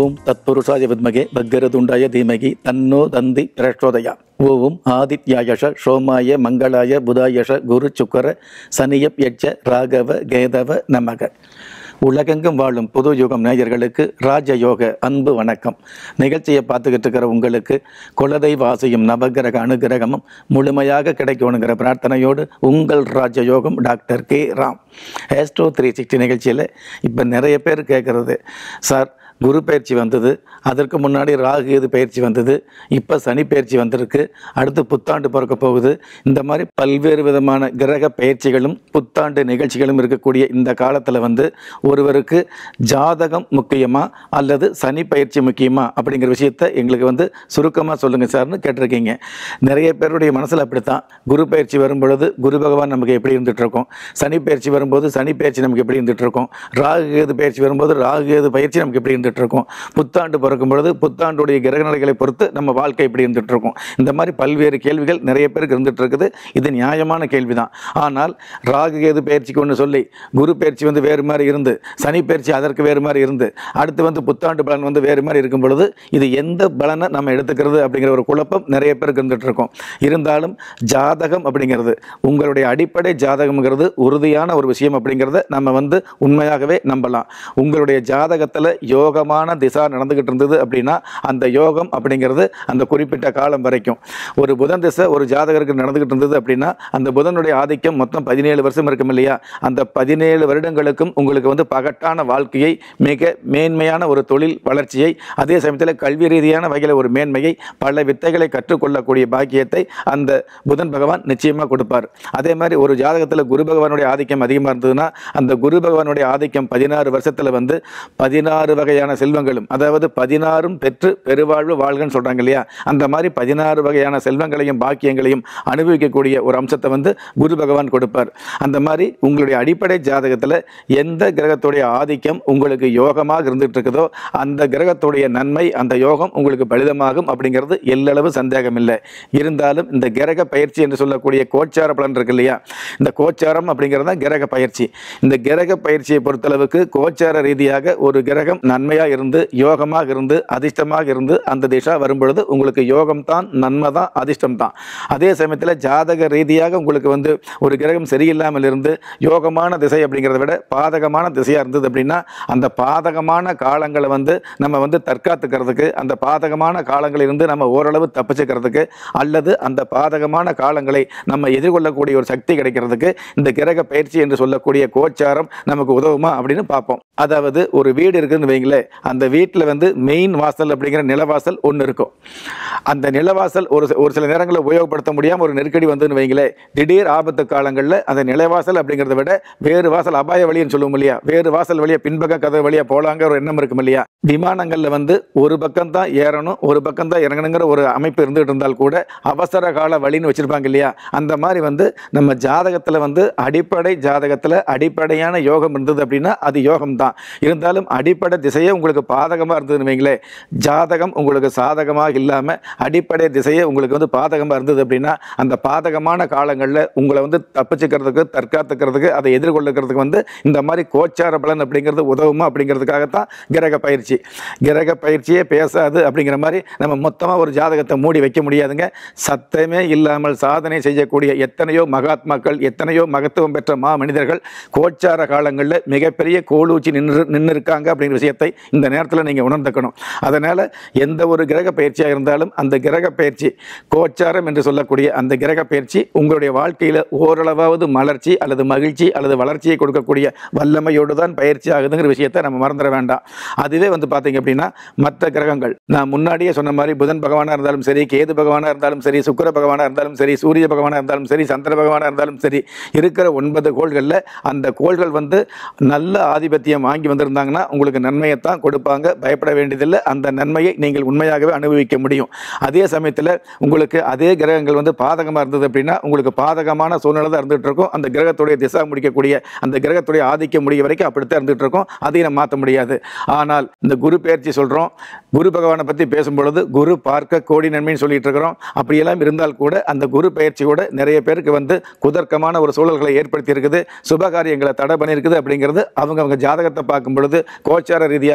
ஓம் தத்புருஷாய வித்மகே பக்கரதுண்டாய தீமகி தன்னோ தந்தி பிரச்சோதயா ஓம் ஆதித்யாயஷ சோமாய மங்களாய புதாயஷ குரு சுக்கர சனியப் யட்ச ராகவ கேதவ நமக உலகெங்கும் வாழும் புது யுகம் நேயர்களுக்கு ராஜயோக அன்பு வணக்கம் நிகழ்ச்சியை பார்த்துக்கிட்டு இருக்கிற உங்களுக்கு குலதெய்வ ஆசையும் நவகிரக அனுகிரகமும் முழுமையாக கிடைக்கணுங்கிற பிரார்த்தனையோடு உங்கள் Rajayogam doctor K Ram astro three sixty நிகழ்ச்சியில் இப்போ நிறைய பேர் கேட்குறது சார் குரு பயிற்சி வந்தது அதற்கு முன்னாடி ராகு எது பயிற்சி வந்தது இப்போ சனி பயிற்சி வந்திருக்கு அடுத்து புத்தாண்டு பிறக்க போகுது இந்த மாதிரி பல்வேறு விதமான கிரக பயிற்சிகளும் புத்தாண்டு நிகழ்ச்சிகளும் இருக்கக்கூடிய இந்த காலத்தில் வந்து ஒருவருக்கு ஜாதகம் முக்கியமா அல்லது சனி பயிற்சி முக்கியமா அப்படிங்கிற விஷயத்த எங்களுக்கு வந்து சுருக்கமாக சொல்லுங்கள் சார்னு கேட்டிருக்கீங்க நிறைய பேருடைய மனசில் அப்படித்தான் குரு பயிற்சி வரும் பொழுது குரு பகவான் நமக்கு எப்படி இருந்துட்டு இருக்கோம் சனி பயிற்சி வரும்போது சனி பயிற்சி நமக்கு எப்படி இருந்துட்டு இருக்கோம் ராகு கேது பயிற்சி வரும்போது ராகு கேது பயிற்சி நமக்கு எப்படி இருந்துட்டு இருக்கும் புத்தாண்டு பிறக்கும் பொழுது புத்தாண்டுடைய கிரக நிலைகளை பொறுத்து நம்ம வாழ்க்கை எப்படி இருந்துட்டு இருக்கும் இந்த மாதிரி பல்வேறு கேள்விகள் நிறைய பேருக்கு இருந்துட்டு இருக்குது இது நியாயமான கேள்விதான் ஆனால் ராகு கேது பயிற்சிக்கு ஒன்று சொல்லி குரு பயிற்சி வந்து வேறு மாதிரி இருந்து சனி பயிற்சி அதற்கு வேறு மாதிரி இருந்து அடுத்து வந்து புத்தாண்டு பலன் வந்து வேறு மாதிரி இருக்கும் பொழுது இது எந்த பலனை நம்ம எடுத்துக்கிறது அப்படிங்கிற ஒரு குழப்பம் நிறைய பேருக்கு இருந்துட்டு இருக்கும் இருந்தாலும் ஜாதகம் அப்படிங்கிறது உங்களுடைய அடிப்படை ஜாதகம்ங்கிறது உறுதியான ஒரு விஷயம் அப்படிங்கிறத நம்ம வந்து உண்மையாகவே நம்பலாம் உங்களுடைய ஜாதகத்தில் யோகமான திசா நடந்துகிட்டு இருந்தது அப்படின்னா அந்த யோகம் அப்படிங்கிறது அந்த குறிப்பிட்ட காலம் வரைக்கும் ஒரு புதன் திசை ஒரு ஜாதகருக்கு நடந்துகிட்டு இருந்தது அப்படின்னா அந்த புதனுடைய ஆதிக்கம் மொத்தம் பதினேழு வருஷம் இருக்கும் இல்லையா அந்த பதினேழு வருடங்களுக்கும் உங்களுக்கு வந்து பகட்டான வாழ்க்கையை மிக மேன்மையான ஒரு தொழில் வளர்ச்சியை அதே சமயத்தில் கல்வி ரீதியான வகையில் ஒரு மேன்மையை பல வித்தைகளை கற்றுக்கொள்ளக்கூடிய பாக்கியத்தை அந்த புதன் பகவான் நிச்சயமாக கொடுப்பார் அதே மாதிரி ஒரு ஜாதகத்தில் குரு பகவானுடைய ஆதிக்கம் அதிகமாக இருந்ததுன்னா அந்த குரு பகவானுடைய ஆதிக்கம் பதினாறு வருஷத்தில் வந்து பதினாறு வகையான செல்வங்களும் அதாவது பதினாறும் பெற்று பெருவாழ்வு வாழ்கன்னு சொல்கிறாங்க இல்லையா அந்த மாதிரி பதினாறு வகையான செல்வங்களையும் பாக்கியங்களையும் அனுபவிக்கக்கூடிய ஒரு அம்சத்தை வந்து குரு பகவான் கொடுப்பார் அந்த மாதிரி உங்களுடைய அடிப்படை ஜாதகத்தில் எந்த கிரகத்துடைய ஆதிக்கம் உங்களுக்கு யோகமாக இருந்துட்டு இருக்குதோ அந்த கிரகத்துடைய நன்மை அந்த யோகம் உங்களுக்கு பலிதமாகும் அப்படிங்கிறது எல்லளவு சந்தேகம் இல்லை இருந்தாலும் இந்த கிரக பயிற்சி என்று சொல்லக்கூடிய கோச்சார பலன் இருக்கு இல்லையா இந்த கோச்சாரம் அப்படிங்கிறது தான் கிரக பயிற்சி இந்த கிரக பயிற்சியை பொறுத்தளவுக்கு கோச்சார ரீதியாக ஒரு கிரகம் நன்மையாக இருந்து யோகமாக இருந்து அதிர்ஷ்டமாக இருந்து அந்த திசா வரும்பொழுது உங்களுக்கு யோகம் தான் நன்மை தான் அதிர்ஷ்டம் தான் அதே சமயத்தில் ஜாதக ரீதியாக உங்களுக்கு வந்து ஒரு கிரகம் சரியில்லாமல் இருந்து யோகமான திசை அப்படிங்கிறத விட பாதகமான திசையாக இருந்தது அப்படின்னா அந்த பாதகமான காலங்களை வந்து நம்ம வந்து தற்காத்துக்கிறதுக்கு அந்த பாதகமான காலங்களிலிருந்து நம்ம ஓரளவு தப்பிச்சுக்கிறதுக்கு அல்லது அந்த பாதகமான காலங்களை நம்ம எதிர்கொள்ளக்கூடிய ஒரு சக்தி கிடைக்கிறதுக்கு இந்த கிரக பயிற்சி என்று சொல்லக்கூடிய கோச்சாரம் நமக்கு உதவுமா அப்படின்னு பார்ப்போம் அதாவது ஒரு வீடு இருக்குன்னு வைங்களேன் அந்த வீட்டில் வந்து மெயின் வாசல் அப்படிங்கிற நிலவாசல் ஒன்று இருக்கும் அந்த நிலவாசல் ஒரு சி- ஒரு சில நேரங்களில் உபயோகப்படுத்த முடியாமல் ஒரு நெருக்கடி வந்துன்னு வைங்களேன் திடீர் ஆபத்து காலங்களில் அந்த நிலவாசல் அப்படிங்கிறத விட வேறு வாசல் அபாய வழின்னு சொல்லுவோம் இல்லையா வேறு வாசல் வழியா பின்பக்க கதை வழியா போலாங்கிற ஒரு எண்ணம் இருக்கும் இல்லையா விமானங்களில் வந்து ஒரு பக்கம் தான் ஏறணும் ஒரு பக்கம் தான் இறங்கணுங்கிற ஒரு அமைப்பு இருந்துகிட்டு இருந்தால் கூட அவசர கால வழின்னு வச்சிருப்பாங்க இல்லையா அந்த மாதிரி வந்து நம்ம ஜாதகத்தில் வந்து அடிப்படை ஜாதகத்தில் அடிப்படையான யோகம் இருந்தது அப்படின்னா அது யோகம் தான் இருந்தாலும் அடிப்படை திசையே உங்களுக்கு பாதகமாக இருந்ததுன்னு வைங்களேன் ஜாதகம் உங்களுக்கு சாதகமாக இல்லாமல் அடிப்படை திசையே உங்களுக்கு வந்து பாதகமாக இருந்தது அப்படின்னா அந்த பாதகமான காலங்களில் உங்களை வந்து தப்பிச்சுக்கிறதுக்கு தற்காத்துக்கிறதுக்கு அதை எதிர்கொள்ளுக்கிறதுக்கு வந்து இந்த மாதிரி கோச்சார பலன் அப்படிங்கிறது உதவுமா அப்படிங்கிறதுக்காகத்தான் கிரக பயிற்சி கிரக பயிற்சியே பேசாது அப்படிங்கிற மாதிரி நம்ம மொத்தமாக ஒரு ஜாதகத்தை மூடி வைக்க முடியாதுங்க சத்தமே இல்லாமல் சாதனை செய்யக்கூடிய எத்தனையோ மகாத்மாக்கள் எத்தனையோ மகத்துவம் பெற்ற மா மனிதர்கள் கோச்சார காலங்களில் மிகப்பெரிய கோலூச்சி நின்று நின்று இருக்காங்க அப்படிங்கிற விஷயத்தை இந்த நேரத்தில் நீங்கள் உணர்ந்துக்கணும் அதனால் எந்த ஒரு கிரக பயிற்சியாக இருந்தாலும் அந்த கிரக பயிற்சி கோச்சாரம் என்று சொல்லக்கூடிய அந்த கிரக பயிற்சி உங்களுடைய வாழ்க்கையில் ஓரளவாவது மலர்ச்சி அல்லது மகிழ்ச்சி அல்லது வளர்ச்சியை கொடுக்கக்கூடிய வல்லமையோடு தான் பயிற்சி ஆகுதுங்கிற விஷயத்தை நம்ம மறந்துட வேண்டாம் அதுவே வந்து பார்த்தீங்க அப்படின்னா மற்ற கிரகங்கள் நான் முன்னாடியே சொன்ன மாதிரி புதன் பகவானாக இருந்தாலும் சரி கேது பகவானாக இருந்தாலும் சரி சுக்கிர பகவானாக இருந்தாலும் சரி சூரிய பகவானாக இருந்தாலும் சரி சந்திர பகவானாக இருந்தாலும் சரி இருக்கிற ஒன்பது கோள்களில் அந்த கோள்கள் வந்து நல்ல ஆதிபத்தியம் வாங்கி வந்திருந்தாங்கன்னா உங்களுக்கு நன்மையைத்தான் கொடுப்பாங்க பயப்பட வேண்டியதில்லை அந்த நன்மையை நீங்கள் உண்மையாகவே அனுபவிக்க முடியும் அதே சமயத்தில் உங்களுக்கு அதே கிரகங்கள் வந்து பாதகமாக இருந்தது அப்படின்னா உங்களுக்கு பாதகமான சூழ்நிலை தான் இருந்துகிட்டு இருக்கும் அந்த கிரகத்துடைய திசா முடிக்கக்கூடிய அந்த கிரகத்துடைய ஆதிக்கம் முடிய வரைக்கும் அப்படித்தான் இருந்துகிட்டு இருக்கும் அதையும் நம்ம மாற்ற முடியாது ஆனால் இந்த குரு பயிற்சி சொல்கிறோம் குரு பகவானை பற்றி பேசும்பொழுது குரு பார்க்க கோடி நன்மைன்னு சொல்லிட்டு இருக்கிறோம் அப்படியெல்லாம் இருந்தால் கூட அந்த குரு பயிற்சியோட நிறைய பேருக்கு வந்து குதர்க்கமான ஒரு சூழல்களை ஏற்படுத்தி இருக்குது சுபகாரியங்களை தடை பண்ணியிருக்குது அப்படிங்கிறது அவங்க அவங்க ஜாதகத்தை பார்க்கும் பொழுது கோச்சார ரீதியாக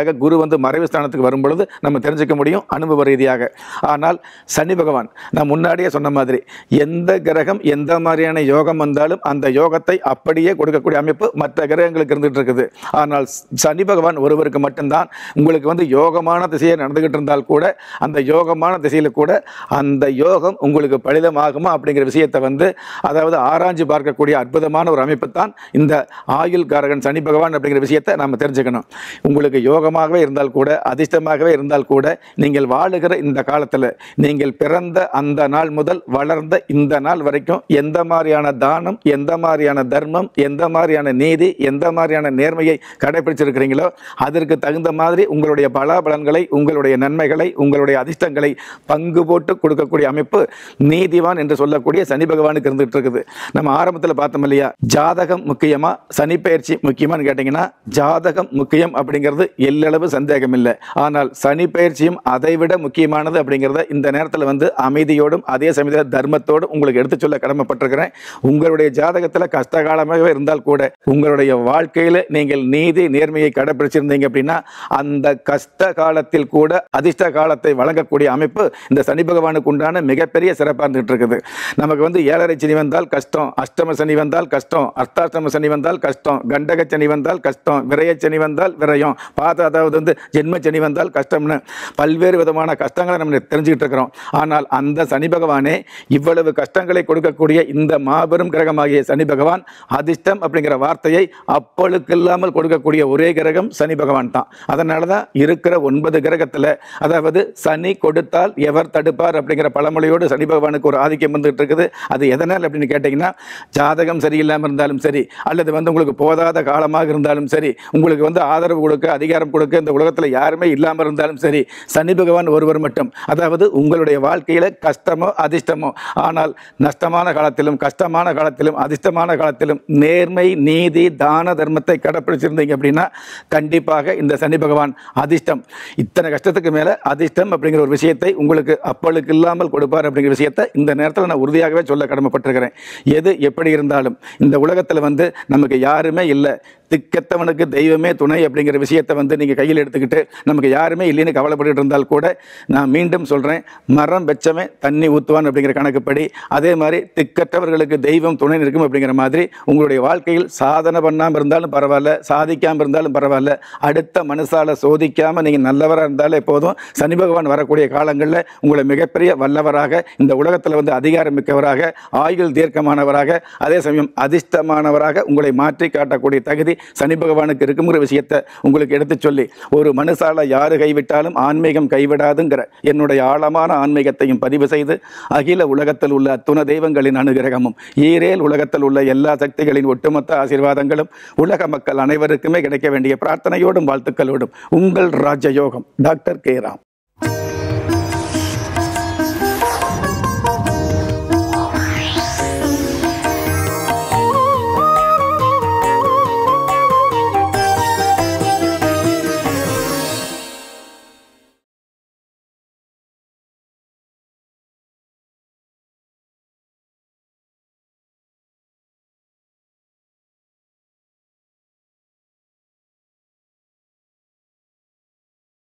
ரீதியாக குரு வந்து மறைவு ஸ்தானத்துக்கு வரும் பொழுது நம்ம தெரிஞ்சுக்க முடியும் அனுபவ ரீதியாக ஆனால் சனி பகவான் நான் முன்னாடியே சொன்ன மாதிரி எந்த கிரகம் எந்த மாதிரியான யோகம் வந்தாலும் அந்த யோகத்தை அப்படியே கொடுக்கக்கூடிய அமைப்பு மற்ற கிரகங்களுக்கு இருந்துகிட்டு இருக்குது ஆனால் சனி பகவான் ஒருவருக்கு மட்டும்தான் உங்களுக்கு வந்து யோகமான திசையை நடந்துகிட்டு இருந்தால் கூட அந்த யோகமான திசையில் கூட அந்த யோகம் உங்களுக்கு பலிதமாகுமா அப்படிங்கிற விஷயத்தை வந்து அதாவது ஆராய்ஞ்சு பார்க்கக்கூடிய அற்புதமான ஒரு அமைப்பு தான் இந்த ஆயுள் காரகன் சனி பகவான் அப்படிங்கிற விஷயத்தை நாம் தெரிஞ்சுக்கணும் உங்களுக்கு யோகமாகவே இருந்தால் கூட அதிர்ஷ்டமாகவே இருந்தால் கூட நீங்கள் வாழுகிற இந்த காலத்தில் நீங்கள் பிறந்த அந்த நாள் முதல் வளர்ந்த இந்த நாள் வரைக்கும் எந்த மாதிரியான தானம் எந்த மாதிரியான தர்மம் எந்த மாதிரியான நீதி எந்த மாதிரியான நேர்மையை கடைபிடிச்சிருக்கிறீங்களோ அதற்கு தகுந்த மாதிரி உங்களுடைய பலாபலன்களை உங்களுடைய நன்மைகளை உங்களுடைய அதிர்ஷ்டங்களை பங்கு போட்டு கொடுக்கக்கூடிய அமைப்பு நீதிவான் என்று சொல்லக்கூடிய சனி பகவானுக்கு இருந்துகிட்டு இருக்குது நம்ம ஆரம்பத்தில் பார்த்தோம் இல்லையா ஜாதகம் முக்கியமா சனி பயிற்சி முக்கியமான்னு கேட்டிங்கன்னா ஜாதகம் முக்கியம் அப்படிங்கிறது எல்லளவு சந்தேகம் இல்லை ஆனால் சனி பயிற்சியும் அதை விட முக்கியமானது அப்படிங்கிறத இந்த நேரத்தில் வந்து அமைதியோடும் அதே சமயத்தில் தர்மத்தோடும் உங்களுக்கு எடுத்து சொல்ல கடமைப்பட்டிருக்கிறேன் உங்களுடைய ஜாதகத்தில் கஷ்டகாலமாகவே இருந்தால் கூட உங்களுடைய வாழ்க்கையில் நீங்கள் நீதி நேர்மையை கடைபிடிச்சிருந்தீங்க அப்படின்னா அந்த கஷ்ட காலத்தில் கூட அதிர்ஷ்ட காலத்தை வழங்கக்கூடிய அமைப்பு இந்த சனி பகவானுக்கு உண்டான மிகப்பெரிய சிறப்பாக இருந்துகிட்டு இருக்குது நமக்கு வந்து ஏழரை சனி வந்தால் கஷ்டம் அஷ்டம சனி வந்தால் கஷ்டம் அர்த்தாஷ்டம சனி வந்தால் கஷ்டம் கண்டக சனி வந்தால் கஷ்டம் விரய சனி வந்தால் விரயம் பாத அதாவது வந்து ஜென்ம சனி வந்தால் கஷ்டம்னு பல்வேறு விதமான கஷ்டங்களை நம்ம தெரிஞ்சுக்கிட்டு இருக்கிறோம் ஆனால் அந்த சனி பகவானே இவ்வளவு கஷ்டங்களை கொடுக்கக்கூடிய இந்த மாபெரும் கிரகமாகிய சனி பகவான் அதிர்ஷ்டம் அப்படிங்கிற வார்த்தையை அப்பொழுக்கு இல்லாமல் கொடுக்கக்கூடிய ஒரே கிரகம் சனி பகவான் தான் அதனால தான் இருக்கிற ஒன்பது கிரகத்தில் அதாவது சனி கொடுத்தால் எவர் தடுப்பார் அப்படிங்கிற பழமொழியோடு சனி பகவானுக்கு ஒரு ஆதிக்கம் வந்துட்டு இருக்குது அது எதனால் அப்படின்னு கேட்டிங்கன்னா ஜாதகம் சரியில்லாமல் இருந்தாலும் சரி அல்லது வந்து உங்களுக்கு போதாத காலமாக இருந்தாலும் சரி உங்களுக்கு வந்து ஆதரவு கொடுக்க அதிகாரம் கொடுக்க இந்த உலகத்தில் யாருமே இல்லாமல் இருந்தாலும் சரி சனி பகவான் ஒருவர் மட்டும் அதாவது உங்களுடைய வாழ்க்கையில் கஷ்டமோ அதிர்ஷ்டமோ ஆனால் நஷ்டமான காலத்திலும் கஷ்டமான காலத்திலும் அதிர்ஷ்டமான காலத்திலும் நேர்மை நீதி தான தர்மத்தை கடைப்பிடிச்சிருந்தீங்க அப்படின்னா கண்டிப்பாக இந்த சனி பகவான் அதிர்ஷ்டம் இத்தனை கஷ்டத்துக்கு மேலே அதிர்ஷ்டம் அப்படிங்கிற ஒரு விஷயத்தை உங்களுக்கு அப்பளுக்கு இல்லாமல் கொடுப்பார் அப்படிங்கிற விஷயத்தை இந்த நேரத்தில் நான் உறுதியாகவே சொல்ல கடமைப்பட்டிருக்கிறேன் எது எப்படி இருந்தாலும் இந்த உலகத்தில் வந்து நமக்கு யாருமே இல்லை திக்கத்தவனுக்கு தெய்வமே துணை அப்படிங்கிற விஷயத்தை வந்து நீங்கள் கையில் எடுத்துக்கிட்டு நமக்கு யாருமே இல்லைன்னு கவலைப்பட்டுட்டு இருந்தால் கூட நான் மீண்டும் சொல்கிறேன் மரம் வெச்சமே தண்ணி ஊற்றுவான் அப்படிங்கிற கணக்குப்படி அதே மாதிரி திக்கற்றவர்களுக்கு தெய்வம் துணை இருக்கும் அப்படிங்கிற மாதிரி உங்களுடைய வாழ்க்கையில் சாதனை பண்ணாமல் இருந்தாலும் பரவாயில்ல சாதிக்காமல் இருந்தாலும் பரவாயில்ல அடுத்த மனசால சோதிக்காமல் நீங்கள் நல்லவராக இருந்தாலே போதும் சனி பகவான் வரக்கூடிய காலங்களில் உங்களை மிகப்பெரிய வல்லவராக இந்த உலகத்தில் வந்து அதிகாரம் மிக்கவராக ஆயுள் தீர்க்கமானவராக அதே சமயம் அதிர்ஷ்டமானவராக உங்களை மாற்றி காட்டக்கூடிய தகுதி சனி பகவானுக்கு இருக்குங்கிற விஷயத்தை உங்களுக்கு எடுத்துச் சொல்லி ஒரு மனுஷால யாரு கைவிட்டாலும் ஆன்மீகம் கைவிடாதுங்கிற என்னுடைய ஆழமான ஆன்மீகத்தையும் பதிவு செய்து அகில உலகத்தில் உள்ள அத்துண தெய்வங்களின் அனுகிரகமும் ஈரேல் உலகத்தில் உள்ள எல்லா சக்திகளின் ஒட்டுமொத்த ஆசீர்வாதங்களும் உலக மக்கள் அனைவருக்குமே கிடைக்க வேண்டிய பிரார்த்தனையோடும் வாழ்த்துக்களோடும் உங்கள் ராஜயோகம் டாக்டர் கே ராம்